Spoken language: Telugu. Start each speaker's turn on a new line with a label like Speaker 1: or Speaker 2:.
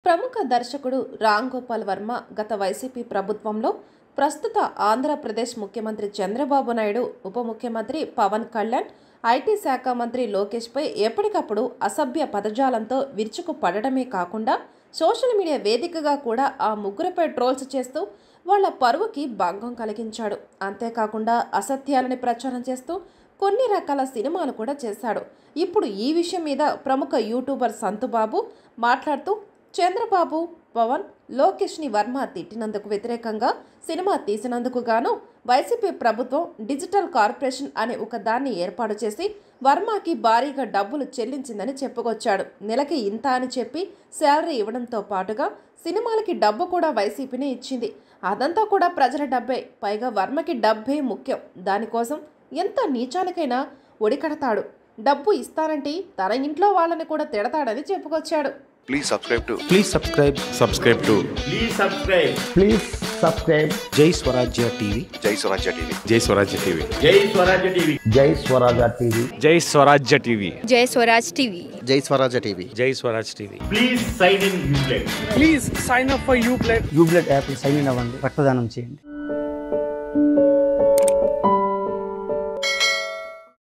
Speaker 1: ప్రముఖ దర్శకుడు రామ్ గోపాల్ వర్మ గత వైసీపీ ప్రభుత్వంలో ప్రస్తుత ఆంధ్రప్రదేశ్ ముఖ్యమంత్రి చంద్రబాబు నాయుడు ఉప ముఖ్యమంత్రి పవన్ కళ్యాణ్ ఐటీ శాఖ మంత్రి లోకేష్పై ఎప్పటికప్పుడు అసభ్య పదజాలంతో విరుచుకు పడడమే కాకుండా సోషల్ మీడియా వేదికగా కూడా ఆ ముగ్గురిపై ట్రోల్స్ చేస్తూ వాళ్ళ పరువుకి భంగం కలిగించాడు అంతేకాకుండా అసత్యాలని ప్రచారం చేస్తూ కొన్ని రకాల సినిమాలు కూడా చేశాడు ఇప్పుడు ఈ విషయం మీద ప్రముఖ యూట్యూబర్ సంతుబాబు మాట్లాడుతూ చంద్రబాబు పవన్ లోకేష్ని వర్మ తిట్టినందుకు వ్యతిరేకంగా సినిమా తీసినందుకు గాను వైసీపీ ప్రభుత్వం డిజిటల్ కార్పొరేషన్ అనే ఒక దాన్ని ఏర్పాటు చేసి వర్మకి భారీగా డబ్బులు చెల్లించిందని చెప్పుకొచ్చాడు నెలకి ఇంత అని చెప్పి శాలరీ ఇవ్వడంతో పాటుగా సినిమాలకి డబ్బు కూడా వైసీపీనే ఇచ్చింది అదంతా కూడా ప్రజల డబ్బే పైగా వర్మకి డబ్బే ముఖ్యం దానికోసం ఎంత నీచానికైనా ఒడికడతాడు డబ్బు ఇస్తానంటే తన ఇంట్లో వాళ్ళని కూడా తిడతాడని చెప్పుకొచ్చాడు
Speaker 2: Please subscribe to
Speaker 3: Please subscribe. Subscribe to
Speaker 4: Please subscribe.
Speaker 5: Please subscribe
Speaker 3: Jai Swarajya TV.
Speaker 2: Jai Swarajya TV.
Speaker 3: Jai Swarajya TV.
Speaker 4: Jai Swarajya TV.
Speaker 5: Jai Swaraja TV.
Speaker 3: Jai Swarajya TV.
Speaker 6: జై Swaraj TV
Speaker 7: Jai Swaraj TV
Speaker 3: Jai Swaraj TV.
Speaker 4: Please sign in Uplay.
Speaker 5: Ublade app sign in అవ్వండి రక్తదానం చేయండి